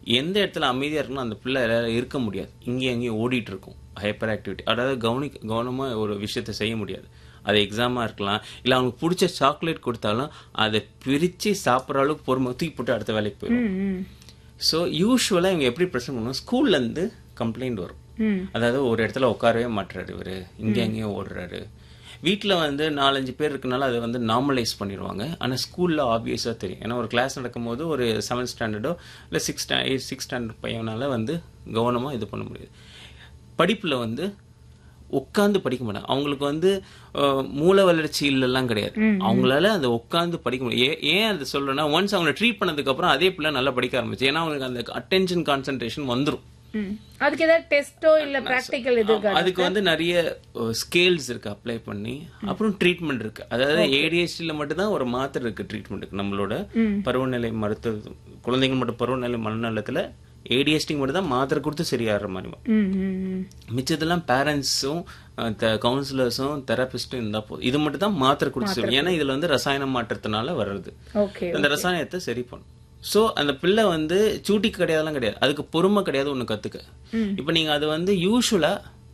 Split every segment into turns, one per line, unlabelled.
எந்த இடத்துல அமைதியா இருக்கணும் அந்த பிள்ளை இருக்க முடியாது இங்கேயும் அங்கேயும் ஓடிட்டு இருக்கும் ஹைப்பர் ஆக்டிவிட்டி அதாவது கவனி கவனமா ஒரு விஷயத்த செய்ய முடியாது அது எக்ஸாமா இருக்கலாம் இல்ல அவனுக்கு பிடிச்ச சாக்லேட் கொடுத்தாலும் அதை பிரிச்சு சாப்பிட்ற அளவுக்கு பொறுமை தூக்கி போட்டு அடுத்த வேலைக்கு போயிடும்
ம், ம்.
ஸோ யூஸ்வலாக இவங்க எப்படி ப்ரெசென்ட் பண்ணுவோம் ஸ்கூல்ல இருந்து கம்ப்ளைண்ட் வரும்
ம்.
அதாவது ஒரு இடத்துல உட்காரவே மாட்டுறாரு இவரு இங்கே அங்கேயும் ஓடுறாரு வீட்ல வந்து நாலஞ்சு பேர் இருக்கனால அதை வந்து நார்மலைஸ் பண்ணிடுவாங்க ஆனா ஸ்கூல்ல ஆப்வியஸாக தெரியும் ஏன்னா ஒரு கிளாஸ் நடக்கும்போது ஒரு செவன்த் ஸ்டாண்டர்டோ இல்லை சிக்ஸ் எயிட் சிக்ஸ் ஸ்டாண்டர்ட் பையனால வந்து கவனமா இது பண்ண முடியாது படிப்புல வந்து உட்காந்து படிக்க மாட்டாங்க அவங்களுக்கு வந்து அஹ், மூளை வளர்ச்சி இல்லெல்லாம் கிடையாது அவங்களால அந்த உட்காந்து படிக்க முடியும் ஏ- ஏன் அது சொல்றேன்னா ஒன்ஸ் அவங்களை ட்ரீட் பண்ணதுக்கு அப்புறம் அதே பிள்ளை நல்லா படிக்க ஆரம்பிச்சு ஏன்னா அவங்களுக்கு அந்த அட்டென்ஷன் கான்சென்ட்ரேஷன் வந்துரும்
ம். அதுக்கு ஏதாவது டெஸ்டோ இல்ல பிராக்டிக்கல் இது இருக்கா?
அதுக்கு வந்து நிறைய ஸ்கேல்ஸ் இருக்கு அப்ளை பண்ணி அப்புறம் ட்ரீட்மெண்ட் இருக்கு அதாவது ஏடிஎஸ்டில மட்டும் தான் ஒரு மாத்திரை இருக்கு ட்ரீட்மெண்ட் இருக்கு நம்மளோட பருவநிலை மருத்துவ குழந்தைகள் மட்டும் பருவநிலை மனநலத்துல ஏடிஎஸ்டிக்கு மட்டும் தான் மாத்திரை கொடுத்து சரியாகிற மாதிரி
ம், ம், ம்.
மிச்சதெல்லாம் பேரண்ட்ஸும் கவுன்சிலர்ஸும் தெரபிஸ்டும் இருந்தா போதும் இது மட்டும் தான் மாத்திரை கொடுத்து சரி ஏன்னா இதுல வந்து ரசாயன மாற்றத்தினால வர்றது
ஓகே
அந்த ரசாயனத்தை சரி பண்ணும் சோ அந்த பிள்ளை வந்து சூட்டி கிடையாதுலாம் கிடையாது அதுக்கு பொறுமை கிடையாது ஒண்ணு கத்துக்க இப்போ நீங்க அது வந்து யூஸ்வலா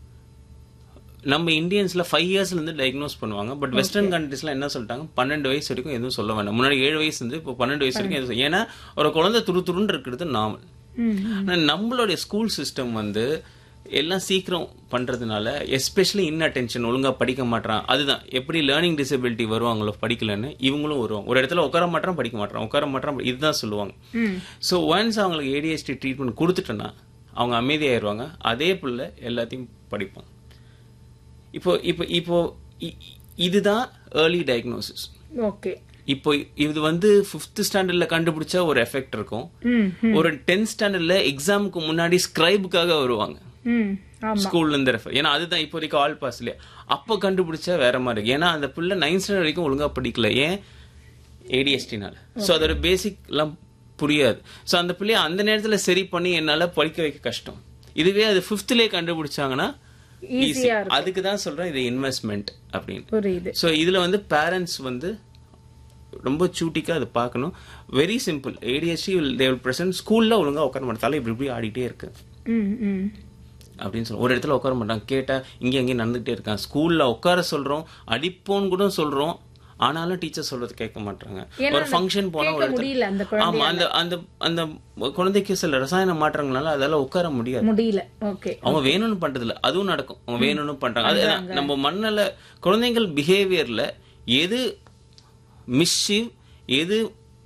நம்ம இந்தியன்ஸ்ல ஃபைவ் இயர்ஸ்ல இருந்து டயக்னோஸ் பண்ணுவாங்க பட் வெஸ்டர்ன் கண்ட்ரீஸ்ல என்ன சொல்லிட்டாங்க பன்னெண்டு வயசு வரைக்கும் எதுவும் சொல்ல வேண்டாம் முன்னாடி ஏழு வயசு இருந்து இப்போ பன்னெண்டு வயசு வரைக்கும் எதுவும் சொல்ல- ஏன்னா ஒரு குழந்தை துரு துருன்னு இருக்கிறது நார்மல்
ம்.
ஆனா நம்மளுடைய ஸ்கூல் சிஸ்டம் வந்து எல்லாம் சீக்கிரம் பண்றதுனால எஸ்பெஷலி இன் அட்டென்ஷன் ஒழுங்கா படிக்க மாட்டான் அதுதான் எப்படி லேர்னிங் டிசபிலிட்டி வருவாங்களோ படிக்கலன்னு இவங்களும் வருவாங்க ஒரு இடத்துல உட்கார மாட்டான் படிக்க மாட்டான் உட்கார மாட்டான் இதுதான் சொல்லுவாங்க
ம்.
ஸோ ஒன்ஸ் அவங்களுக்கு ஏடிஎஸ்டி ட்ரீட்மெண்ட் கொடுத்துட்டோன்னா அவங்க அமைதியாயிருவாங்க அதே பிள்ளை எல்லாத்தையும் படிப்பாங்க இப்போ இப்போ இப்போ இ- இதுதான் ஏர்லி டயக்னோசிஸ்
ஓகே
இப்போ இது வந்து ஃபிஃப்த் ஸ்டாண்டர்ட்ல கண்டுபிடிச்சா ஒரு எஃபெக்ட் இருக்கும்
ம்.
ஒரு டென்த் ஸ்டாண்டர்ட்ல எக்ஸாமுக்கு முன்னாடி ஸ்கிரைபுக்காக வருவாங்க
ம். ஆமா
ஸ்கூல்ல இருந்து ரெஃபர் ஏன்னா அதுதான் இப்போதைக்கு ஆல் பாஸ் இல்லையா அப்போ கண்டுபிடிச்சா வேற மாதிரி இருக்கு ஏன்னா அந்த பிள்ளை நைன்த் ஸ்டாண்டர்ட் வரைக்கும் ஒழுங்கா படிக்கல ஏன் ஏடிஎஸ்டினால ஸோ அதோட பேசிக் எல்லாம் புரியாது ஸோ அந்த பிள்ளைய அந்த நேரத்துல சரி பண்ணி என்னால படிக்க வைக்க கஷ்டம் இதுவே அது ஃபிஃப்த்லேயே கண்டுபிடிச்சாங்கன்னா ஈஸி
ஈஸியா
அதுக்கு தான் சொல்றேன் இது இன்வெஸ்ட்மெண்ட் அப்படின்னு
புரியுது
ஸோ இதுல வந்து பேரண்ட்ஸ் வந்து ரொம்ப சூட்டிக்கா அதை பார்க்கணும் very simple ADSC they will present ஸ்கூல்ல ஒழுங்கா உட்கார மாட்டாங்க இப்படி இப்படி ஆடிட்டே இருக்கு
ம். ம்.
அப்படின்னு சொல்லுவோம் ஒரு இடத்துல உட்கார மாட்டாங்க கேட்டா இங்கே அங்கேயும் நடந்துகிட்டே இருக்கான் ஸ்கூல்ல உட்கார சொல்றோம் அடிப்போன்னு கூட சொல்றோம் ஆனாலும் டீச்சர் சொல்றது கேட்க மாட்டாங்க
ஏன்னா
ஒரு ஃபங்க்ஷன் போனா ஒரு
கேட்க முடியல அந்த
இடத்துல ஆமா அந்த அந்த அந்த குழந்தைக்கு சில ரசாயன மாற்றங்களால அதெல்லாம் உட்கார முடியாது
முடியல ஓகே
அவங்க வேணும்னு பண்றது இல்ல அதுவும் நடக்கும் அவங்க வேணும்னு பண்றாங்க அது நம்ம மண்ணல குழந்தைகள் பிஹேவியர்ல எது மிஸ்ஷிவ் எது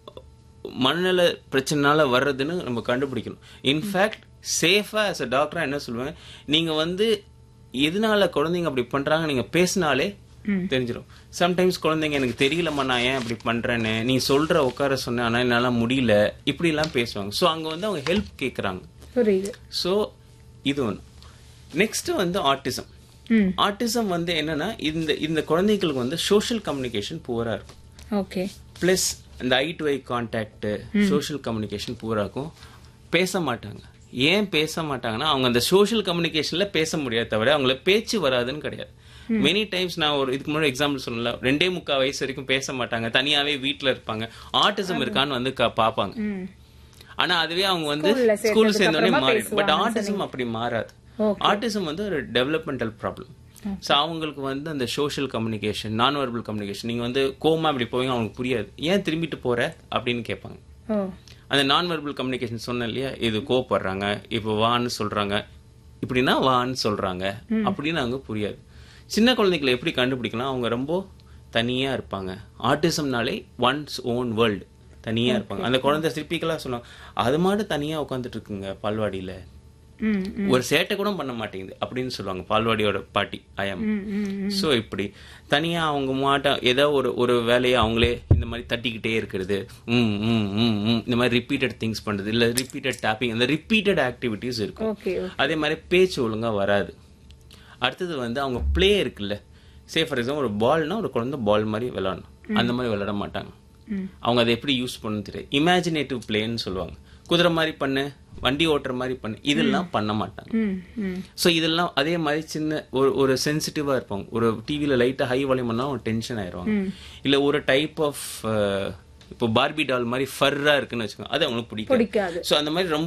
மண்ணல பிரச்சனைனால வர்றதுன்னு நம்ம கண்டுபிடிக்கணும் இன்ஃபேக்ட் சேஃபா as a டாக்டரா என்ன சொல்லுவேன் நீங்க வந்து எதனால குழந்தைங்க அப்படி பண்றாங்க நீங்க பேசினாலே தெரிஞ்சிடும் சம்டைம்ஸ் குழந்தைங்க எனக்கு தெரியலம்மா நான் ஏன் அப்படி பண்றேன்னு நீ சொல்ற உட்கார சொன்ன ஆனா என்னால முடியல இப்படி எல்லாம் பேசுவாங்க சோ அங்க வந்து அவங்க ஹெல்ப் கேக்குறாங்க
புரியுது
ஸோ இது ஒன்று நெக்ஸ்ட் வந்து ஆட்டிசம்
ம்.
ஆட்டிசம் வந்து என்னன்னா இந்த இந்த குழந்தைகளுக்கு வந்து சோஷியல் கம்யூனிகேஷன் புவரா இருக்கும்
ஓகே
ப்ளஸ் இந்த eye to eye contact social communication புவரா இருக்கும் பேச மாட்டாங்க ஏன் பேச மாட்டாங்கன்னா அவங்க அந்த சோஷியல் கம்யூனிகேஷன்ல பேச முடியாது தவிர அவங்கள பேச்சு வராதுன்னு கிடையாது மெனி டைம்ஸ் நான் ஒரு இதுக்கு முன்னாடி எக்ஸாம்பிள் சொன்னல ரெண்டே முக்கா வயசு வரைக்கும் பேச மாட்டாங்க தனியாவே வீட்ல இருப்பாங்க ஆட்டிசம் இருக்கான்னு வந்து க- பாப்பாங்க
ம்.
ஆனா அதுவே அவங்க வந்து
ஸ்கூல்ல
ஸ்கூல்
சேர்த்ததுக்கு
சேர்ந்தோடனே
அப்புறமா
மாறிடும் பட்
பேசுவாங்கன்னு
ஆட்டிசம் அப்படி மாறாது
Okay.
ஆட்டிசம் வந்து ஒரு டெவலப்மெண்டல் ப்ராப்ளம் ஸோ அவங்களுக்கு வந்து அந்த social communication non verbal communication நீங்க வந்து கோமா இப்படி போவீங்க அவங்களுக்கு புரியாது ஏன் திரும்பிட்டு போற அப்படின்னு கேட்பாங்க
ஓ
அந்த நான் வெர்பல் கம்யூனிகேஷன் சொன்னேன் இல்லையா இது கோப்படுறாங்க இப்போ வான்னு சொல்றாங்க இப்படின்னா வான்னு சொல்றாங்க அப்படின்னு அவங்க புரியாது சின்ன குழந்தைகளை எப்படி கண்டுபிடிக்கலாம் அவங்க ரொம்ப தனியா இருப்பாங்க ஆட்டிசம்னாலே ஒன்ஸ் ஓன் வேர்ல்டு தனியா இருப்பாங்க அந்த குழந்தை சிற்பிக்கலா சொன்னாங்க அது மாட்டு தனியா உட்காந்துட்டு இருக்குங்க பால்வாடியில
ம்
ஒரு சேட்டை கூட பண்ண மாட்டேங்குது அப்படின்னு சொல்லுவாங்க பால்வாடியோட பாட்டி ஐயம்
ம் ம்
சோ இப்படி தனியா அவங்க மாட்ட ஏதோ ஒரு ஒரு வேலையை அவங்களே இந்த மாதிரி தட்டிக்கிட்டே இருக்கிறது ம் ம் ம் ம் இந்த மாதிரி ரிப்பீட்டட் திங்ஸ் பண்றது இல்ல ரிப்பீட்டட் டாப்பிங் அந்த ரிப்பீட்டட் ஆக்டிவிட்டிஸ் இருக்கும்
ஓகே
அதே மாதிரி பேச்சு ஒழுங்கா வராது அடுத்தது வந்து அவங்க ப்ளே இருக்குல்ல சே ஃபார் எக்ஸாம்பிள் ஒரு பால்னா ஒரு குழந்தை பால் மாதிரி விளையாடணும் அந்த மாதிரி விளையாட மாட்டாங்க அவங்க அதை எப்படி யூஸ் பண்ணணும் தெரியாது இமேஜினேட்டிவ் பிளேன்னு சொல்லுவாங்க குதிரை மாதிரி பண்ணு வண்டி ஓட்டுற மாதிரி பண்ணு இதெல்லாம் பண்ண மாட்டாங்க
ம் ம்
ஸோ இதெல்லாம் அதே மாதிரி சின்ன ஒரு ஒரு சென்சிட்டிவா இருப்பாங்க ஒரு டிவியில லைட்டா ஹை வால்யூம் பண்ணா அவங்க டென்ஷன் ஆயிடுவாங்க இல்ல ஒரு டைப் ஆஃப் இப்போ பார்பி டால் மாதிரி ஃபர்ரா இருக்குன்னு வச்சுக்கோங்க அது அவங்களுக்கு பிடிக்கும்
பிடிக்காது
ஸோ அந்த மாதிரி ரொம்ப